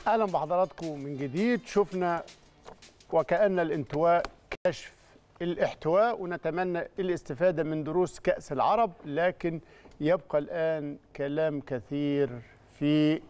اهلا بحضراتكم من جديد شفنا وكأن الانتواء كشف الاحتواء ونتمنى الاستفادة من دروس كأس العرب لكن يبقى الآن كلام كثير في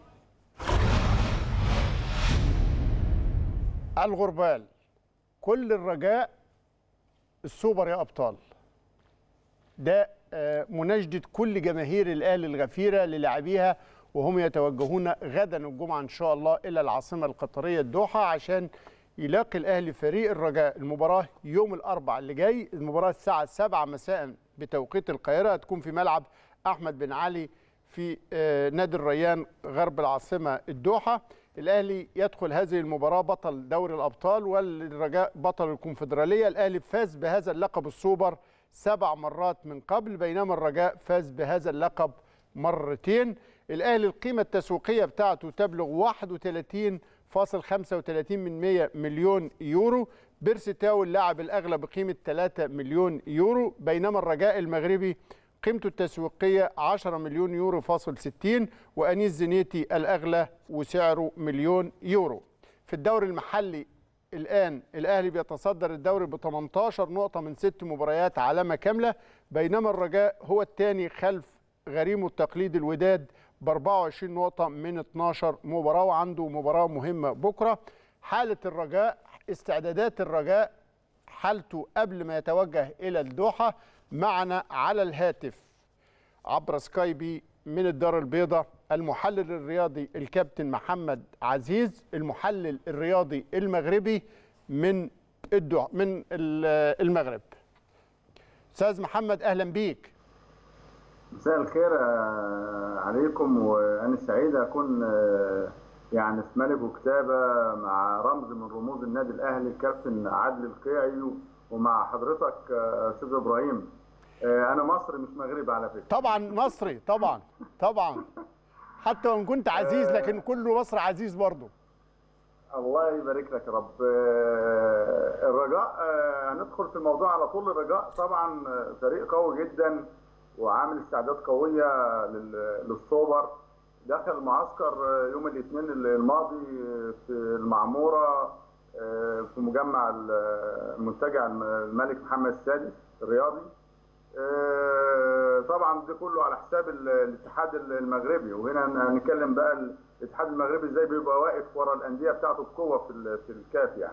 الغربال كل الرجاء السوبر يا أبطال ده آه، مناشدة كل جماهير الأهلي الغفيرة للاعبيها وهم يتوجهون غدا الجمعة إن شاء الله إلى العاصمة القطرية الدوحة عشان يلاقي الأهلي فريق الرجاء المباراة يوم الأربع اللي جاي المباراة الساعة 7 مساء بتوقيت القاهرة هتكون في ملعب أحمد بن علي في آه، نادي الريان غرب العاصمة الدوحة الأهلي يدخل هذه المباراة بطل دوري الأبطال والرجاء بطل الكونفدرالية الأهلي فاز بهذا اللقب السوبر سبع مرات من قبل بينما الرجاء فاز بهذا اللقب مرتين الأهلي القيمة التسويقية بتاعته تبلغ 31.35 من 100 مليون يورو بيرسي تاو اللاعب الأغلى بقيمة 3 مليون يورو بينما الرجاء المغربي قيمته التسويقية 10 مليون يورو فاصل 60 وأنيس زنيتي الأغلى وسعره مليون يورو في الدوري المحلي الآن الأهلي بيتصدر الدوري ب 18 نقطة من ست مباريات علامة كاملة بينما الرجاء هو الثاني خلف غريمه التقليدي الوداد ب 24 نقطة من 12 مباراة وعنده مباراة مهمة بكرة حالة الرجاء استعدادات الرجاء حالته قبل ما يتوجه إلى الدوحة معنا على الهاتف عبر سكايبي من الدار البيضاء المحلل الرياضي الكابتن محمد عزيز المحلل الرياضي المغربي من الدع... من ال- المغرب استاذ محمد اهلا بيك مساء الخير آه، عليكم وانا سعيد اكون آه، يعني في ملك وكتابه مع رمز من رموز النادي الاهلي الكابتن عادل القيعي ومع حضرتك آه، استاذ ابراهيم آه، انا مصري مش مغربي على فكره طبعا مصري طبعا طبعا حتى وان كنت عزيز لكن كل مصر عزيز برضه الله يبارك لك يا رب آه، الرجاء آه، هندخل في الموضوع على طول الرجاء طبعا آه، فريق قوي جدا وعامل استعداد قويه لل- للسوبر دخل معسكر آه، يوم الاثنين الماضي آه، في المعموره آه، في مجمع ال- منتجع الم- الملك محمد السادس الرياضي آه، طبعا ده كله على حساب ال- الاتحاد المغربي وهنا هنتكلم بقى الاتحاد المغربي ازاي بيبقى واقف ورا الانديه بتاعته بقوه في ال- في الكاف يعني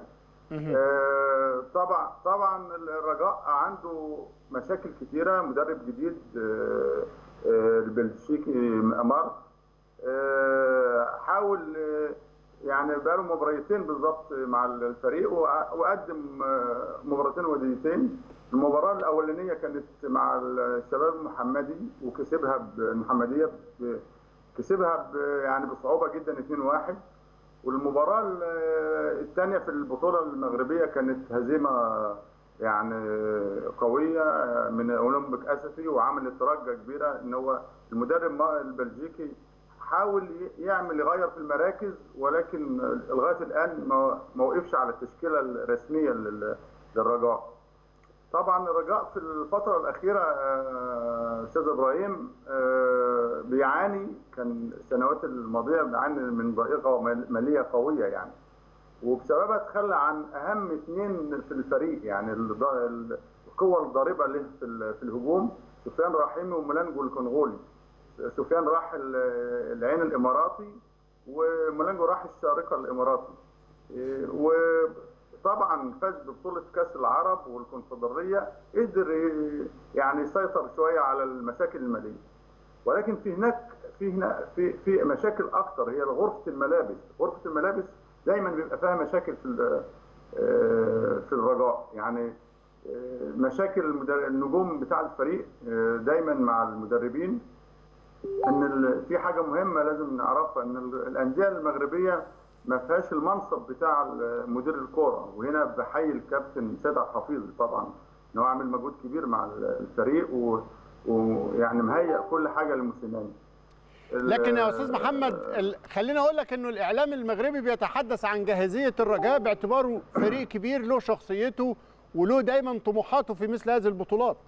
آه، طبعا طبعا الرجاء عنده مشاكل كتيره مدرب جديد آه، آه، البلجيكي امار آه، حاول آه، يعني بقاله مباريتين بالظبط مع الفريق وع- وقدم آه، مباراتين وديتين المباراه الاولانيه كانت مع الشباب المحمدي وكسبها بالمحمديه ب- كسبها ب- يعني بصعوبه جدا 2-1 والمباراه الثانيه في البطوله المغربيه كانت هزيمه يعني قويه من اولمبيك اسفي وعملت رجه كبيره ان هو المدرب ما- البلجيكي حاول ي- يعمل يغير في المراكز ولكن لغايه الان ما ما وقفش على التشكيله الرسميه لل- للرجاء. طبعا الرجاء في الفترة الأخيرة آه، أستاذ إبراهيم آه، بيعاني كان السنوات الماضية بيعاني من ضائقة مال- مالية قوية يعني وبسببها تخلى عن أهم اثنين في الفريق يعني الض- القوة الضاربة له في ال- في الهجوم سفيان رحيمي وملانجو الكونغولي سفيان راح ال- العين الإماراتي وملانجو راح الشارقة الإماراتي إيه، وطبعا فاز ببطولة كأس العرب والكونفدرالية قدر ي- يعني يسيطر شوية على المشاكل المالية ولكن في هناك في هنا في في مشاكل اكتر هي غرفة الملابس غرفة الملابس دايما بيبقى فيها مشاكل في ال- آه، في الرجاء يعني آه، مشاكل المدر- النجوم بتاع الفريق آه، دايما مع المدربين ان ال- في حاجه مهمه لازم نعرفها ان ال- الانديه المغربيه ما فيهاش المنصب بتاع ال- مدير الكوره وهنا بحيي الكابتن سيد عبد الحفيظ طبعا ان هو عامل مجهود كبير مع ال- الفريق و- ويعني مهيئ كل حاجه للموسيماني ال- لكن يا استاذ محمد ال- خليني اقول لك انه الاعلام المغربي بيتحدث عن جاهزيه الرجاء باعتباره فريق كبير له شخصيته وله دايما طموحاته في مثل هذه البطولات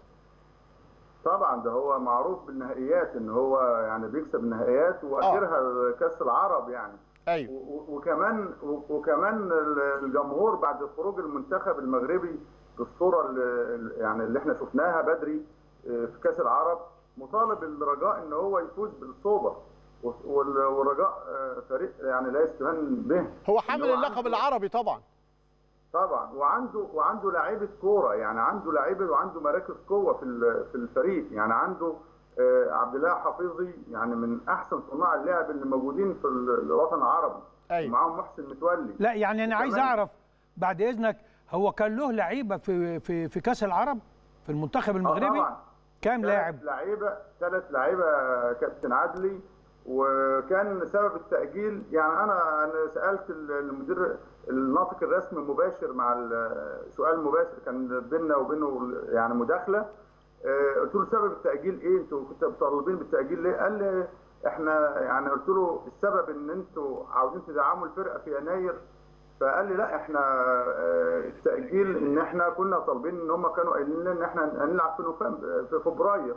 طبعا ده هو معروف بالنهائيات ان هو يعني بيكسب النهائيات واخرها كاس العرب يعني ايوه و- وكمان و- وكمان الجمهور بعد خروج المنتخب المغربي بالصوره اللي يعني اللي احنا شفناها بدري آه، في كاس العرب مطالب الرجاء ان هو يفوز بالسوبر وال- والرجاء آه، فريق يعني لا يستهان به هو حامل إن هو اللقب عنده- العربي طبعا طبعا وعنده وعنده لعيبه كوره يعني عنده لعيبه وعنده مراكز قوه في ال- في الفريق يعني عنده آه، عبد الله حفيظي يعني من احسن صناع اللعب اللي موجودين في ال- الوطن العربي أيوة. ومعاهم محسن متولي لا يعني انا عايز وكمان- اعرف بعد اذنك هو كان له لعيبه في في في كاس العرب في المنتخب المغربي طبعا كام ثلاث لاعب لعيبه ثلاث لعيبه كابتن عدلي وكان سبب التاجيل يعني انا انا سالت المدير الناطق الرسمي مباشر مع ال- سؤال مباشر كان بيننا وبينه يعني مداخله آه، قلت له سبب التاجيل ايه انتوا كنتوا طالبين بالتاجيل ليه قال لي احنا يعني قلت له السبب ان انتوا عاوزين تدعموا الفرقه في يناير فقال لي لا احنا آه، التاجيل ان احنا كنا طالبين ان هم كانوا قايلين لنا ان احنا هنلعب في نوفمبر في فبراير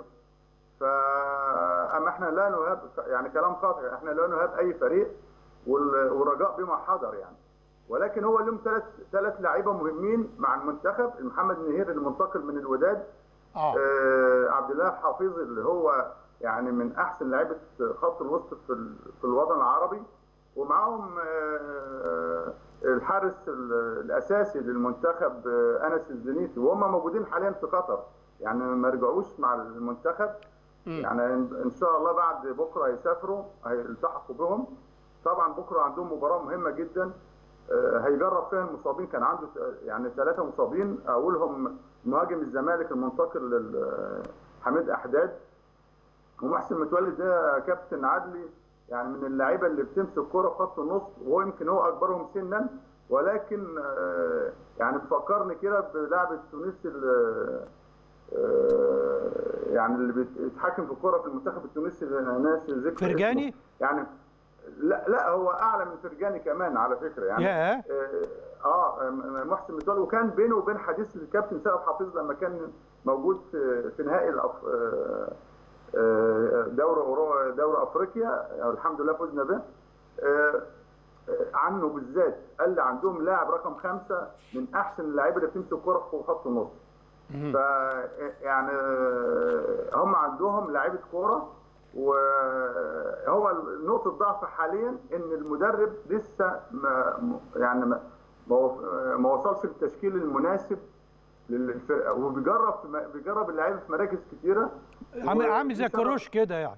فاما احنا لا نهاب يعني كلام خاطئ احنا لا نهاب اي فريق وال- والرجاء بما حضر يعني ولكن هو لهم ثلاث ثلاث لعيبه مهمين مع المنتخب محمد نهير المنتقل من الوداد اه آه عبد الله حفيظ اللي هو يعني من احسن لعيبه خط الوسط في ال- في الوطن العربي ومعاهم آه، الحارس ال- الاساسي للمنتخب آه، انس الزنيتي وهم موجودين حاليا في قطر يعني ما رجعوش مع المنتخب يعني ان إن شاء الله بعد بكره هيسافروا هيلتحقوا بهم طبعا بكره عندهم مباراه مهمه جدا آه، هيجرب فيها المصابين كان عنده ت- يعني ثلاثه مصابين اولهم مهاجم الزمالك المنتقل لل- حميد احداد ومحسن متولي ده كابتن عدلي يعني من اللعيبه اللي بتمسك كرة في خط النص وهو يمكن هو اكبرهم سنا ولكن آه، يعني بفكرني كده بلاعب التونسي اللي آه، يعني اللي بيتحكم في الكرة في المنتخب التونسي اللي أنا ناسي ذكر اسمه. فرجاني؟ يعني لا لا هو اعلى من فرجاني كمان على فكره يعني ياه. اه آه، محسن متولي وكان بينه وبين حديث الكابتن سيد حفيظ لما كان موجود في في نهائي الأف... آه، آه، دوري أورو... دوري افريقيا يعني الحمد لله فزنا به آه، آه، عنه بالذات قال لي عندهم لاعب رقم خمسه من احسن اللعيبه اللي بتمسك كره في خط النص ف يعني آه، هم عندهم لعيبه كوره وهو نقطه ضعف حاليا ان المدرب لسه ما يعني ما ما وف- ما وصلش للتشكيل المناسب للفرقه وبيجرب في م- بيجرب اللعيبه في مراكز كتيره عامل عامل زي وبسبب- كروش كده يعني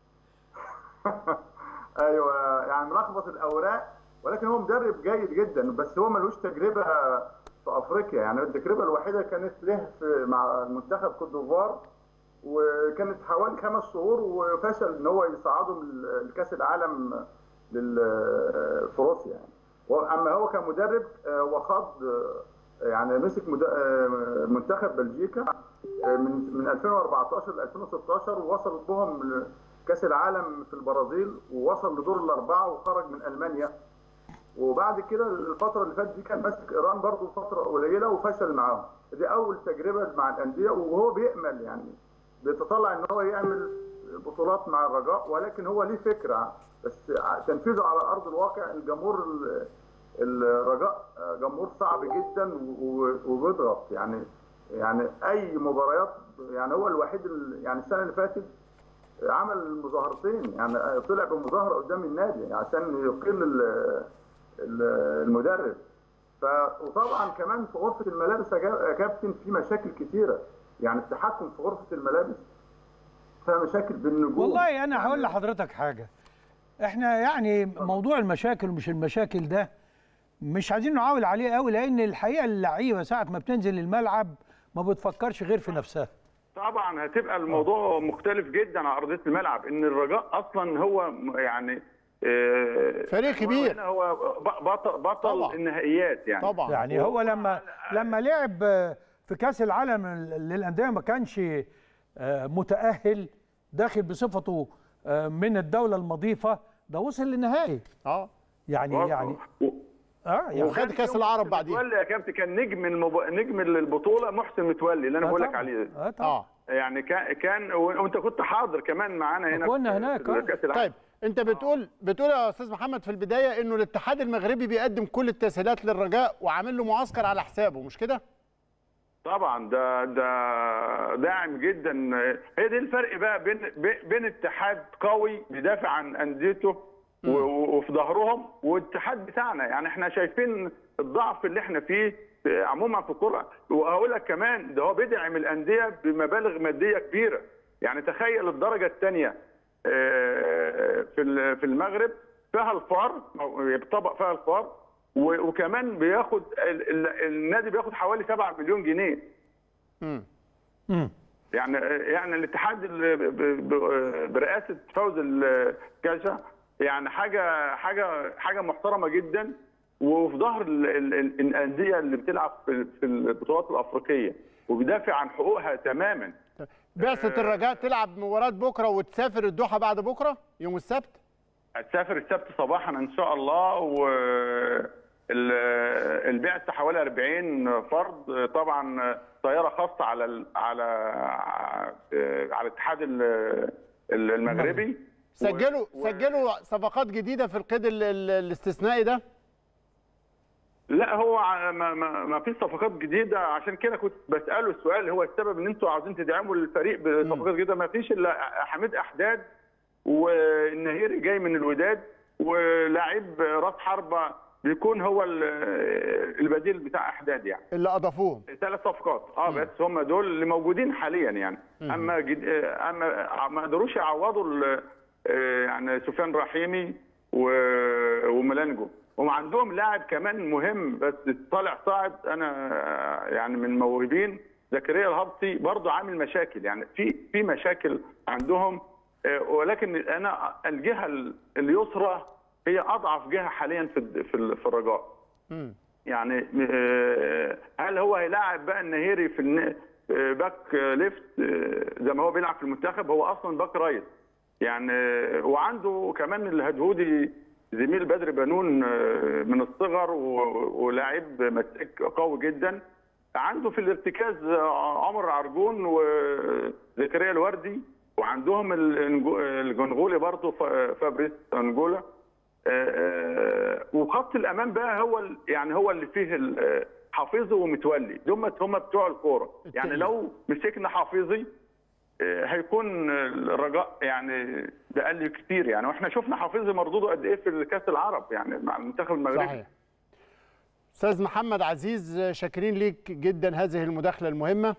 ايوه يعني ملخبط الاوراق ولكن هو مدرب جيد جدا بس هو ملوش تجربه في افريقيا يعني التجربه الوحيده كانت له في مع المنتخب كوت ديفوار وكانت حوالي خمس شهور وفشل ان هو يصعدهم ل- لكاس العالم لل- في روسيا يعني اما هو كمدرب آه، هو خاض آه، يعني مسك مد- آه، منتخب بلجيكا آه، من من 2014 ل 2016 ووصل بهم كاس العالم في البرازيل ووصل لدور الاربعه وخرج من المانيا وبعد كده الفتره اللي فاتت دي كان ماسك ايران برضه فتره قليله وفشل معاهم دي اول تجربه مع الانديه وهو بيامل يعني بيتطلع ان هو يعمل بطولات مع الرجاء ولكن هو ليه فكره بس تنفيذه على ارض الواقع الجمهور ال- الرجاء جمهور صعب جدا و- وبيضغط يعني يعني اي مباريات يعني هو الوحيد ال- يعني السنه اللي فاتت عمل مظاهرتين يعني طلع بمظاهره قدام النادي عشان يقيل ال- ال- المدرب ف وطبعا كمان في غرفه الملابس يا جا- يا كابتن في مشاكل كتيره يعني التحكم في غرفه الملابس فيها مشاكل بالنجوم والله انا هقول لحضرتك حاجه احنا يعني موضوع المشاكل ومش المشاكل ده مش عايزين نعاول عليه قوي لان الحقيقه اللعيبه ساعه ما بتنزل الملعب ما بتفكرش غير في نفسها طبعا هتبقى الموضوع مختلف جدا على ارضيه الملعب ان الرجاء اصلا هو م- يعني آه، فريق كبير. هنا هو ب- بطل بطل طبعا. النهائيات يعني طبعا يعني هو لما لما لعب في كاس العالم للانديه ما كانش آه، متاهل داخل بصفته آه، من الدوله المضيفه ده وصل للنهائي اه يعني يعني و- اه يعني وخد كاس العرب بعدين متولي يا كابتن كان نجم المب... نجم البطوله محسن متولي اللي انا آه بقول لك طبعاً. عليه اه طبعا اه يعني كان كان وانت كنت حاضر كمان معانا هنا كنا في- هناك، في آه. كاس العالم طيب انت بتقول بتقول يا استاذ محمد في البدايه انه الاتحاد المغربي بيقدم كل التسهيلات للرجاء وعامل له معسكر على حسابه مش كده؟ طبعا ده ده داعم جدا هي دي الفرق بقى بين بين اتحاد قوي بيدافع عن انديته و- و- وفي ظهرهم والاتحاد بتاعنا يعني احنا شايفين الضعف اللي احنا فيه عموما في الكره واقول لك كمان ده هو بيدعم الانديه بمبالغ ماديه كبيره يعني تخيل الدرجه الثانيه في ال- في المغرب فيها الفار أو يطبق فيها الفار و- وكمان بياخد ال- ال- النادي بياخد حوالي 7 مليون جنيه مم. مم. يعني يعني الاتحاد ال- ب- ب- برئاسه فوز الكاشا يعني حاجه حاجه حاجه محترمه جدا وفي ظهر ال- ال- ال- الانديه اللي بتلعب في في البطولات الافريقيه وبيدافع عن حقوقها تماما بعثه الرجاء تلعب مباراه بكره وتسافر الدوحه بعد بكره يوم السبت؟ هتسافر السبت صباحا ان شاء الله و ال- البعثه حوالي 40 فرد طبعا طياره خاصه على ال- على على الاتحاد ال- المغربي سجلوا و- سجلوا صفقات جديده في القيد ال- ال- الاستثنائي ده؟ لا هو ع- ما, ما, ما فيش صفقات جديده عشان كده كنت بساله السؤال هو السبب ان انتوا عاوزين تدعموا الفريق بصفقات جديده ما فيش الا حميد احداد والنهيري جاي من الوداد ولاعيب راس حربه بيكون هو ال- البديل بتاع احداد يعني اللي اضافوهم ثلاث صفقات اه بس هم دول اللي موجودين حاليا يعني اما جد... اما ما قدروش يعوضوا ال- آه، يعني سفيان رحيمي و... وملانجو هم عندهم لاعب كمان مهم بس طالع صاعد انا آه، يعني من موهوبين زكريا الهبطي برضه عامل مشاكل يعني في في مشاكل عندهم آه، ولكن انا الجهه ال- اليسرى هي اضعف جهه حاليا في الد- في ال- في الرجاء مم. يعني آه، هل هو هيلاعب بقى النهيري في الن- آه، باك آه، ليفت آه، زي ما هو بيلعب في المنتخب هو اصلا باك رايت يعني آه، وعنده كمان الهدهودي زميل بدر بنون آه، من الصغر و- ولاعب مساك قوي جدا عنده في الارتكاز آه، عمر عرجون وزكريا الوردي وعندهم الإنجو- الجنغولي برضه ف- فابريس انجولا آه، وخط الامام بقى هو ال- يعني هو اللي فيه ال- آه، حافظي ومتولي دول هم بتوع الكوره يعني التقيل. لو مسكنا حافظي آه، هيكون الرجاء يعني بقل كتير يعني واحنا شفنا حافظي مردوده قد ايه في كاس العرب يعني مع المنتخب المغربي صحيح استاذ محمد عزيز شاكرين ليك جدا هذه المداخله المهمه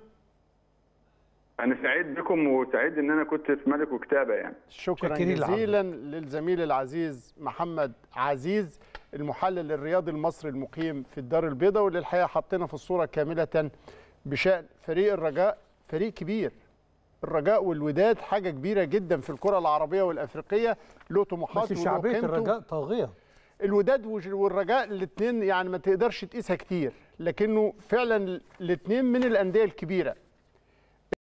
انا سعيد بكم وسعيد ان انا كنت في ملك وكتابه يعني شكرا شاكرين لعبد. جزيلا للزميل العزيز محمد عزيز المحلل الرياضي المصري المقيم في الدار البيضاء واللي الحقيقه حطينا في الصوره كامله بشان فريق الرجاء فريق كبير الرجاء والوداد حاجه كبيره جدا في الكره العربيه والافريقيه له طموحات بس وله شعبيه قيمته. الرجاء طاغيه الوداد وج- والرجاء الاثنين يعني ما تقدرش تقيسها كتير لكنه فعلا الاثنين من الانديه الكبيره